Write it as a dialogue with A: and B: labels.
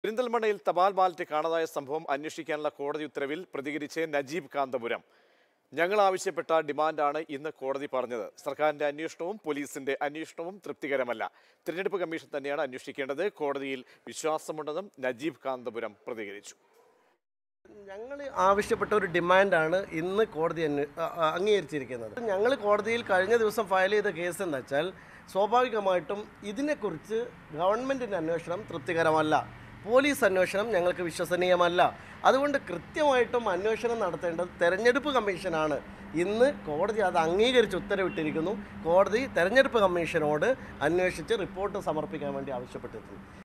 A: പെരിന്തൽമണ്ണയിൽ തപാൽ ബാലറ്റ് കാണാതായ സംഭവം അന്വേഷിക്കാനുള്ള കോടതി ഉത്തരവിൽ പ്രതികരിച്ച് നജീബ് കാന്തപുരം ഞങ്ങൾ ആവശ്യപ്പെട്ട ഡിമാൻഡാണ് ഇന്ന് കോടതി പറഞ്ഞത് സർക്കാരിന്റെ അന്വേഷണവും പോലീസിന്റെ അന്വേഷണവും തൃപ്തികരമല്ല തിരഞ്ഞെടുപ്പ് കമ്മീഷൻ തന്നെയാണ് അന്വേഷിക്കേണ്ടത് കോടതിയിൽ വിശ്വാസമുണ്ടെന്നും നജീബ് കാന്തപുരം പ്രതികരിച്ചു
B: ഞങ്ങൾ ആവശ്യപ്പെട്ട ഒരു ഡിമാൻഡാണ് ഇന്ന് കോടതി അന്വ- അ- അ- അംഗീകരിച്ചിരിക്കുന്നത് ഞങ്ങൾ കോടതിയിൽ കഴിഞ്ഞ ദിവസം ഫയൽ ചെയ്ത കേസ് എന്ന് വെച്ചാൽ സ്വാഭാവികമായിട്ടും ഇതിനെക്കുറിച്ച് ഗവൺമെൻറ്റിൻ്റെ അന്വേഷണം തൃപ്തികരമല്ല പോലീസ് അന്വേഷണം ഞങ്ങൾക്ക് വിശ്വസനീയമല്ല അതുകൊണ്ട് കൃത്യമായിട്ടും അന്വേഷണം നടത്തേണ്ടത് തെരഞ്ഞെടുപ്പ് കമ്മീഷനാണ് ഇന്ന് കോടതി അത് അംഗീകരിച്ച് ഉത്തരവിട്ടിരിക്കുന്നു കോടതി തെരഞ്ഞെടുപ്പ് കമ്മീഷനോട് അന്വേഷിച്ച് റിപ്പോർട്ട് സമർപ്പിക്കാൻ വേണ്ടി ആവശ്യപ്പെട്ടിട്ടുണ്ട്